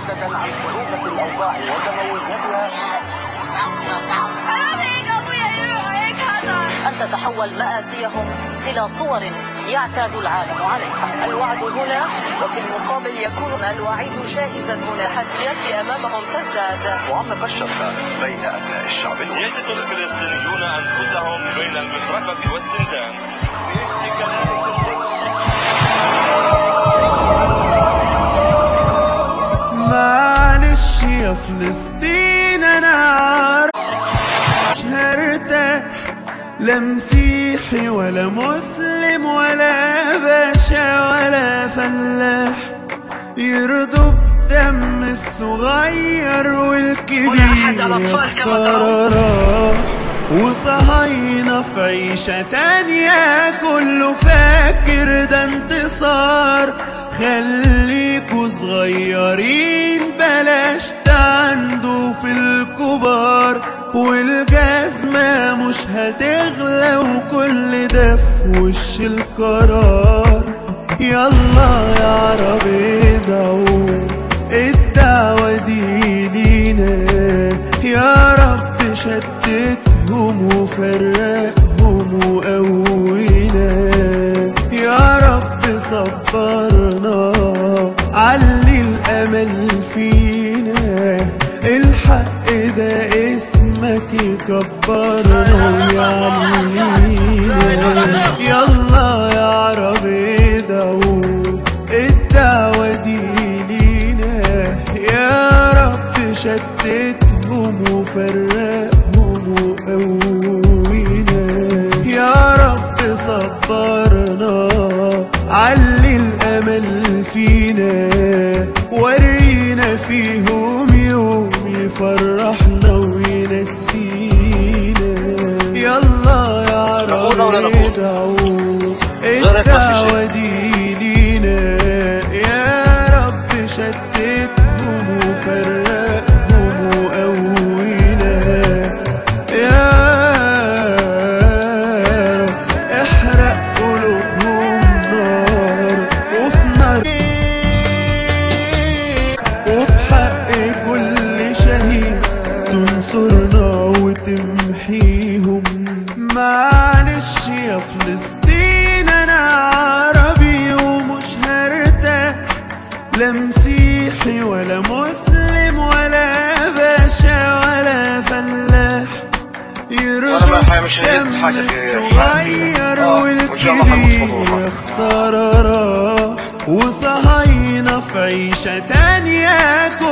مؤكدا عن صعوبة الأوضاع ودمويتها أن تتحول مآسيهم إلى صور يعتاد العالم عليها الوعد هنا وفي المقابل يكون الوعيد شاهزا هنا التحديات أمامهم تزداد وعمق الشفة بين أبناء الشعب يجد الفلسطينيون أنفسهم بين المطرقة والسندان باسم كنائس القدس معلش يا فلسطين انا عارف مش هرتاح لا مسيحي ولا مسلم ولا باشا ولا فلاح يرضوا بدم الصغير والكبير يا خسارة راح وصهاينة في عيشة تانية كله فاكر ده انتصار خليكوا صغيرين بلاش تعندوا في الكبار والجزمة مش هتغلى وكل ده في وش القرار يلا يا عرب ادعوا الدعوة دي لينا يا رب شتتهم وفرقهم وقوينا يا رب صبرنا علي الأمل فينا الحق ده اسمك يكبرنا ويعلينا يلا يا عرب ادعوا الدعوة دي لينا يا رب شتتهم وفرقهم وقوينا يا رب صبرنا علي الأمل فينا ورينا فيهم يوم يفرحنا وينسينا يلا يا عرب ادعوا الدعوة دي لينا يا رب شتتهم وفرقهم وقوينا يا رب احرق قلوبهم نار وفي نار وبحق كل شهيد تنصرنا وتمحيهم معلش يا فلسطين انا عربي ومش هرتاح لا مسيحي ولا مسلم ولا باشا ولا فلاح يرضوا أنا مش هيهز حاجة الدم في الصغير آه، وإن شاء الله هنوصل والكبير لها. يا خسارة راح وصهاينة في عيشة تانية